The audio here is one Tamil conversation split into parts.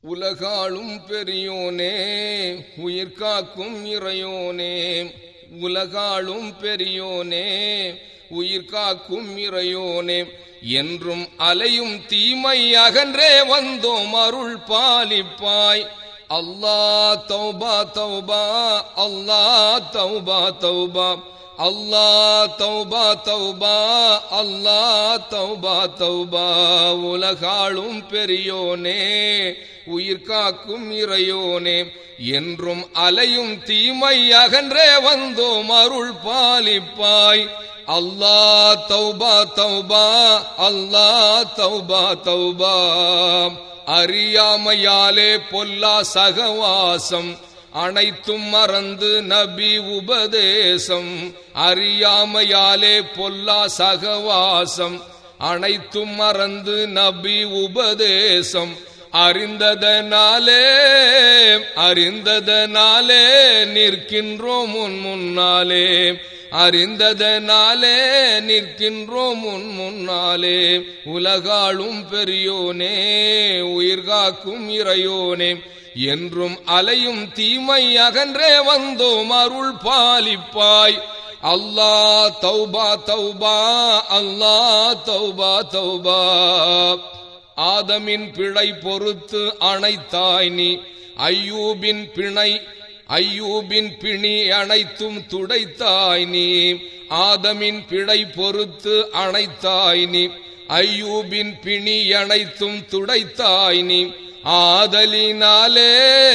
உலகாளும் பெரியோனே உயிர் காக்கும் இறையோனே உலகாளும் பெரியோனே உயிர் காக்கும் இறையோனே என்றும் அலையும் தீமை அகன்றே வந்தோம் அருள் பாலிப்பாய் அல்லாஹ் தௌபா தௌபா அல்லாஹ் தௌபா தௌபா அல்லாஹ் தௌபா தௌபா அல்லாஹ் தௌபா தௌபா உலகாளும் பெரியோனே உயிர் காக்கும் இறையோனே என்றும் அலையும் தீமை அகன்றே வந்தோம் அருள் பாலிப்பாய் அல்லாஹ் தௌபா தௌபா அல்லாஹ் தௌபா தௌபா அறியாமையாலே பொல்லா சகவாசம் அனைத்தும் மறந்து நபி உபதேசம் அறியாமையாலே பொல்லா சகவாசம் அனைத்தும் மறந்து நபி உபதேசம் அறிந்ததனாலே அறிந்ததனாலே நிற்கின்றோம் உன் முன்னாலே அறிந்ததனாலே நிற்கின்றோம் உன் முன்னாலே உலகாளும் பெரியோனே உயிர்காக்கும் இறையோனே என்றும் அலையும் தீமை அகன்றே வந்தோம் அருள் பாலிப்பாய் அல்லாஹ் தௌபா தௌபா அல்லாஹ் தௌபா தௌபா ஆதமின் பிழை பொறுத்து அணைத்தாய் நீ ஐயூபின் பிணை ஐயூபின் பிணி அனைத்தும் துடைத்தாய் நீ ஆதமின் பிழை பொறுத்து அணைத்தாய் நீ ஐயூபின் பிணி அனைத்தும் துடைத்தாய் நீ ஆதலினாலே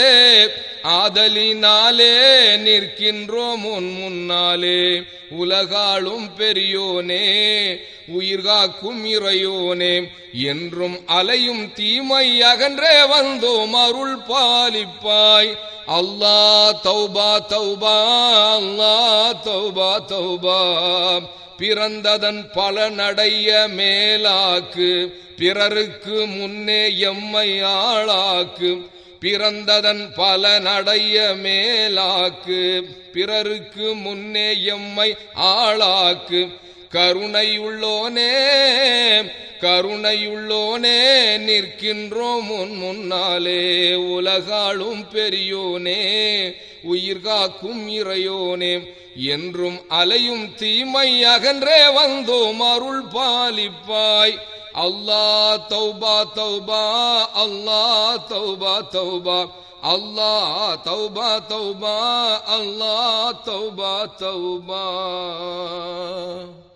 ஆதலினாலே நிற்கின்றோம் உன் முன்னாலே உலகாளும் பெரியோனே உயிர்காக்கும் இறையோனே என்றும் அலையும் தீமை அகன்றே வந்தோம் அருள் பாலிப்பாய் அல்லாஹ் தௌபா தௌபா அல்லாஹ் தௌபா தௌபா பிறந்ததன் பலனடைய மேலாக்கு பிறருக்கு முன்னே எம்மை ஆளாக்கு பிறந்ததன் பலனடைய மேலாக்கு பிறருக்கு முன்னே எம்மை ஆளாக்கு கருணையுள்ளோனே கருணையுள்ளோனே நிற்கின்றோம் உன் முன்னாலே உலகாளும் பெரியோனே உயிர் காக்கும் இறையோனே என்றும் அலையும் தீமை அகன்றே வந்தோம் அருள் பாலிப்பாய் அல்லாஹ் தௌபா தௌபா அல்லாஹ் தௌபா தௌபா அல்லாஹ் தௌபா தௌபா அல்லாஹ் தௌபா தௌபா